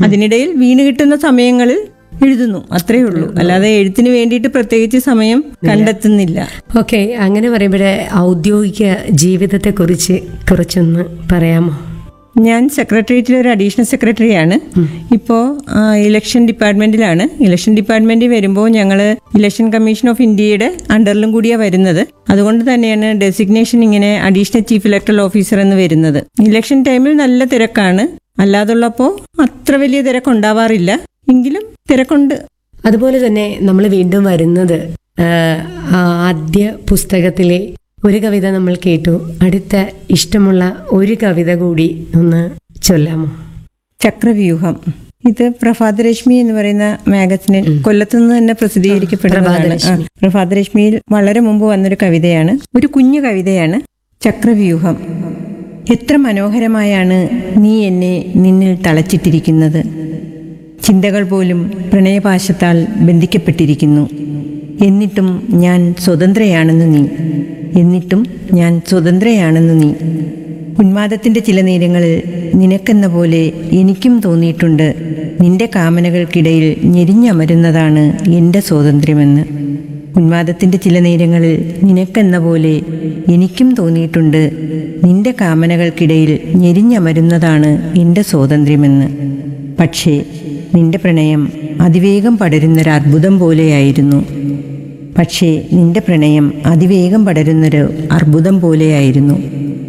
അതിനിടയിൽ വീണ് കിട്ടുന്ന സമയങ്ങളിൽ എഴുതുന്നു അത്രേ ഉള്ളൂ അല്ലാതെ എഴുത്തിന് വേണ്ടിയിട്ട് പ്രത്യേകിച്ച് സമയം കണ്ടെത്തുന്നില്ല ഓക്കെ അങ്ങനെ പറയുമ്പോഴേ ഔദ്യോഗിക ജീവിതത്തെക്കുറിച്ച് കുറച്ചൊന്ന് പറയാമോ ഞാൻ സെക്രട്ടേറിയറ്റിൽ ഒരു അഡീഷണൽ സെക്രട്ടറിയാണ് ഇപ്പോൾ ഇലക്ഷൻ ഡിപ്പാർട്ട്മെന്റിലാണ് ഇലക്ഷൻ ഡിപ്പാർട്ട്മെന്റിൽ വരുമ്പോൾ ഞങ്ങൾ ഇലക്ഷൻ കമ്മീഷൻ ഓഫ് ഇന്ത്യയുടെ അണ്ടറിലും കൂടിയാണ് വരുന്നത് അതുകൊണ്ട് തന്നെയാണ് ഡെസിഗ്നേഷൻ ഇങ്ങനെ അഡീഷണൽ ചീഫ് ഇലക്ടറൽ ഓഫീസർ എന്ന് വരുന്നത് ഇലക്ഷൻ ടൈമിൽ നല്ല തിരക്കാണ് അല്ലാതുള്ളപ്പോൾ അത്ര വലിയ തിരക്കുണ്ടാവാറില്ല എങ്കിലും തിരക്കുണ്ട് അതുപോലെ തന്നെ നമ്മൾ വീണ്ടും വരുന്നത് ആ, ആദ്യ പുസ്തകത്തിലെ ഒരു കവിത നമ്മൾ കേട്ടു അടുത്ത ഇഷ്ടമുള്ള ഒരു കവിത കൂടി ഒന്ന് ചൊല്ലാമോ ചക്രവ്യൂഹം ഇത് പ്രഭാതരശ്മി എന്ന് പറയുന്ന മാഗസിനിൽ കൊല്ലത്ത് നിന്ന് തന്നെ പ്രസിദ്ധീകരിക്കപ്പെടുന്നതാണ് ആ, പ്രഭാതരശ്മിയിൽ വളരെ മുമ്പ് വന്നൊരു കവിതയാണ് ഒരു കുഞ്ഞു കവിതയാണ് ചക്രവ്യൂഹം എത്ര മനോഹരമായാണ് നീ എന്നെ നിന്നിൽ തളച്ചിട്ടിരിക്കുന്നത് ചിന്തകൾ പോലും പ്രണയപാശത്താൽ ബന്ധിക്കപ്പെട്ടിരിക്കുന്നു എന്നിട്ടും ഞാൻ സ്വതന്ത്രയാണെന്ന് നീ എന്നിട്ടും ഞാൻ സ്വതന്ത്രയാണെന്ന് നീ ഉന്മാദത്തിന്റെ ചില നേരങ്ങളിൽ നിനക്കെന്ന പോലെ എനിക്കും തോന്നിയിട്ടുണ്ട് നിന്റെ കാമനകൾക്കിടയിൽ ഞെരിഞ്ഞമരുന്നതാണ് എൻ്റെ സ്വാതന്ത്ര്യമെന്ന് ഉന്മാദത്തിന്റെ ചില നേരങ്ങളിൽ നിനക്കെന്ന പോലെ എനിക്കും തോന്നിയിട്ടുണ്ട് നിന്റെ കാമനകൾക്കിടയിൽ ഞെരിഞ്ഞമരുന്നതാണ് എൻ്റെ സ്വാതന്ത്ര്യമെന്ന് പക്ഷേ നിന്റെ പ്രണയം അതിവേഗം പടരുന്നൊരു അർബുദം പോലെയായിരുന്നു പക്ഷേ നിന്റെ പ്രണയം അതിവേഗം പടരുന്നൊരു അർബുദം പോലെയായിരുന്നു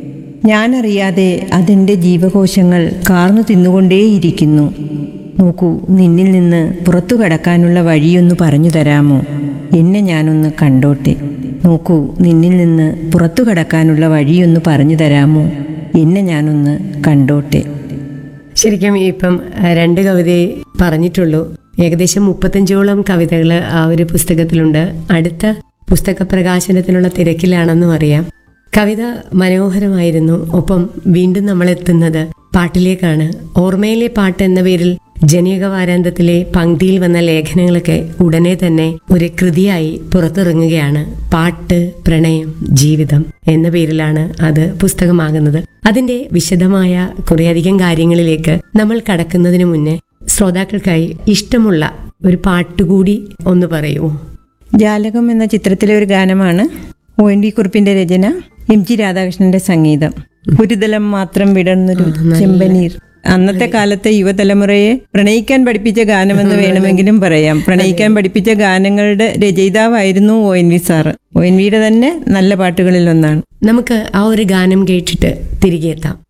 ഞാനറിയാതെ അതെൻ്റെ ജീവകോശങ്ങൾ കാർന്നു തിന്നുകൊണ്ടേയിരിക്കുന്നു നോക്കൂ നിന്നിൽ നിന്ന് പുറത്തു കടക്കാനുള്ള വഴിയൊന്ന് പറഞ്ഞു തരാമോ എന്നെ ഞാനൊന്ന് കണ്ടോട്ടെ നോക്കൂ നിന്നിൽ നിന്ന് പുറത്തു കടക്കാനുള്ള വഴിയൊന്ന് പറഞ്ഞു തരാമോ എന്നെ ഞാനൊന്ന് കണ്ടോട്ടെ ശരിക്കും ഇപ്പം ആ, രണ്ട് കവിതയെ പറഞ്ഞിട്ടുള്ളൂ ഏകദേശം മുപ്പത്തഞ്ചോളം കവിതകൾ ആ ഒരു പുസ്തകത്തിലുണ്ട് അടുത്ത പുസ്തക പ്രകാശനത്തിനുള്ള തിരക്കിലാണെന്നും അറിയാം കവിത മനോഹരമായിരുന്നു ഒപ്പം വീണ്ടും നമ്മൾ എത്തുന്നത് പാട്ടിലേക്കാണ് ഓർമ്മയിലെ പാട്ട് എന്ന പേരിൽ ജനീക വാരാന്തത്തിലെ പങ്ക്തിയിൽ വന്ന ലേഖനങ്ങളൊക്കെ ഉടനെ തന്നെ ഒരു കൃതിയായി പുറത്തിറങ്ങുകയാണ് പാട്ട് പ്രണയം ജീവിതം എന്ന പേരിലാണ് അത് പുസ്തകമാകുന്നത് അതിന്റെ വിശദമായ കുറേയധികം കാര്യങ്ങളിലേക്ക് നമ്മൾ കടക്കുന്നതിന് മുന്നേ ശ്രോതാക്കൾക്കായി ഇഷ്ടമുള്ള ഒരു പാട്ടുകൂടി ഒന്ന് പറയുമോ ജാലകം എന്ന ചിത്രത്തിലെ ഒരു ഗാനമാണ് ഒ എൻ വി കുറിപ്പിന്റെ രചന എം ജി രാധാകൃഷ്ണന്റെ സംഗീതം ഒരു തലം മാത്രം വിടർന്നൊരു ചെമ്പനീർ അന്നത്തെ കാലത്തെ യുവതലമുറയെ പ്രണയിക്കാൻ പഠിപ്പിച്ച ഗാനമെന്ന് വേണമെങ്കിലും പറയാം പ്രണയിക്കാൻ പഠിപ്പിച്ച ഗാനങ്ങളുടെ രചയിതാവായിരുന്നു O N V sir O N വിയുടെ തന്നെ നല്ല പാട്ടുകളിൽ ഒന്നാണ് നമുക്ക് ആ ഒരു ഗാനം കേട്ടിട്ട് തിരികെ എത്താം